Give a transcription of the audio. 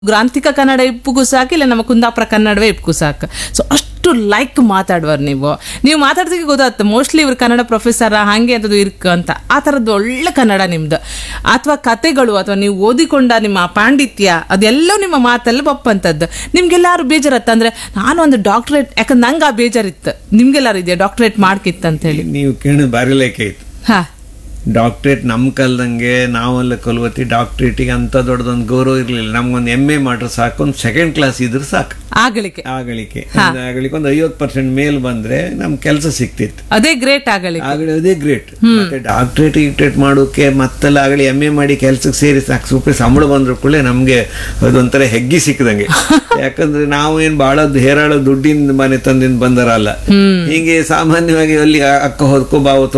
ಗ್ರಾಂಥಿಕ ಕನ್ನಡ ಇಪ್ಪುಗೂ ಸಾಕು ಇಲ್ಲ ನಮ್ಮ ಕುಂದಾಪುರ ಕನ್ನಡವೇ ಇಪ್ಪುಗೂ ಸಾಕು ಸೊ ಅಷ್ಟು ಲೈಕ್ ಮಾತಾಡುವರು ನೀವು ನೀವು ಮಾತಾಡ್ತಿಗೆ ಗೊತ್ತಾಗ್ತದೆ ಮೋಸ್ಟ್ಲಿ ಇವ್ರು ಕನ್ನಡ ಪ್ರೊಫೆಸರ್ ಹಾಗೆ ಅಂತದ್ದು ಇರ್ಕ ಅಂತ ಆ ಥರದ್ದು ಒಳ್ಳೆ ಕನ್ನಡ ನಿಮ್ದು ಅಥವಾ ಕತೆಗಳು ಅಥವಾ ನೀವು ಓದಿಕೊಂಡ ನಿಮ್ಮ ಪಾಂಡಿತ್ಯ ಅದೆಲ್ಲವೂ ನಿಮ್ಮ ಮಾತಲ್ಲಿ ಬಪ್ಪಂಥದ್ದು ನಿಮ್ಗೆಲ್ಲಾರು ಬೇಜಾರತ್ತ ಅಂದ್ರೆ ನಾನು ಒಂದು ಡಾಕ್ಟ್ರೇಟ್ ಯಾಕಂದ್ರೆ ನಂಗೆ ಆ ಬೇಜಾರಿತ್ತು ನಿಮ್ಗೆಲ್ಲಾರು ಇದೆಯಾ ಡಾಕ್ಟ್ರೇಟ್ ಮಾಡ್ಕಿತ್ತಂತ ಹೇಳಿ ನೀವು ಕೇಳಿ ಬಾರಿ ಲೇಖ ಐತು ಹಾ ಡಾಕ್ಟ್ರೇಟ್ ನಮ್ಮ ಕಲ್ದಂಗೆ ನಾವೆಲ್ಲ ಕಲ್ವತಿ ಡಾಕ್ಟ್ರೇಟಿಗೆ ಅಂತ ದೊಡ್ಡದೊಂದು ಗೌರವ ಇರಲಿಲ್ಲ ನಮ್ಗೊಂದು ಎಮ್ ಎ ಮಾಡ್ರೆ ಸಾಕು ಒಂದು ಸೆಕೆಂಡ್ ಕ್ಲಾಸ್ ಇದ್ರೆ ಸಾಕು ಆಗಲಿಕ್ಕೆ ಆಗಲಿಕ್ಕೆ ಒಂದು ಆಗಲಿಕ್ಕೆ ಒಂದು ಐವತ್ತು ಪರ್ಸೆಂಟ್ ಮೇಲ್ ಬಂದ್ರೆ ನಮ್ ಕೆಲಸ ಸಿಕ್ತಿತ್ತು ಅದೇ ಗ್ರೇಟ್ ಆಗಲಿಕ್ಕೆ ಆಗಲಿ ಅದೇ ಗ್ರೇಟ್ ಮತ್ತೆ ಡಾಕ್ಟ್ರೇಟ್ ಗಿಕ್ಟ್ರೇಟ್ ಮಾಡೋಕೆ ಮತ್ತೆಲ್ಲ ಆಗಲಿ ಎಮ್ ಎ ಮಾಡಿ ಕೆಲ್ಸಕ್ಕೆ ಸೇರಿ ಸಾಕು ಸೂಪರ್ ಸಂಬಳ ಬಂದ್ರ ಕೂಡಲೇ ನಮ್ಗೆ ಅದೊಂಥರ ಹೆಗ್ಗಿ ಸಿಕ್ಕದಂಗೆ ಯಾಕಂದ್ರೆ ನಾವು ಏನ್ ಬಹಳ ಹೇರಾಳ ದುಡ್ಡಿನ ಮನೆ ತಂದಿಂದ ಬಂದರಲ್ಲ ಹೀಗೆ ಸಾಮಾನ್ಯವಾಗಿ ಅಲ್ಲಿ ಅಕ್ಕ ಹೋದ್ಕೋ ಬಾವತ್ತು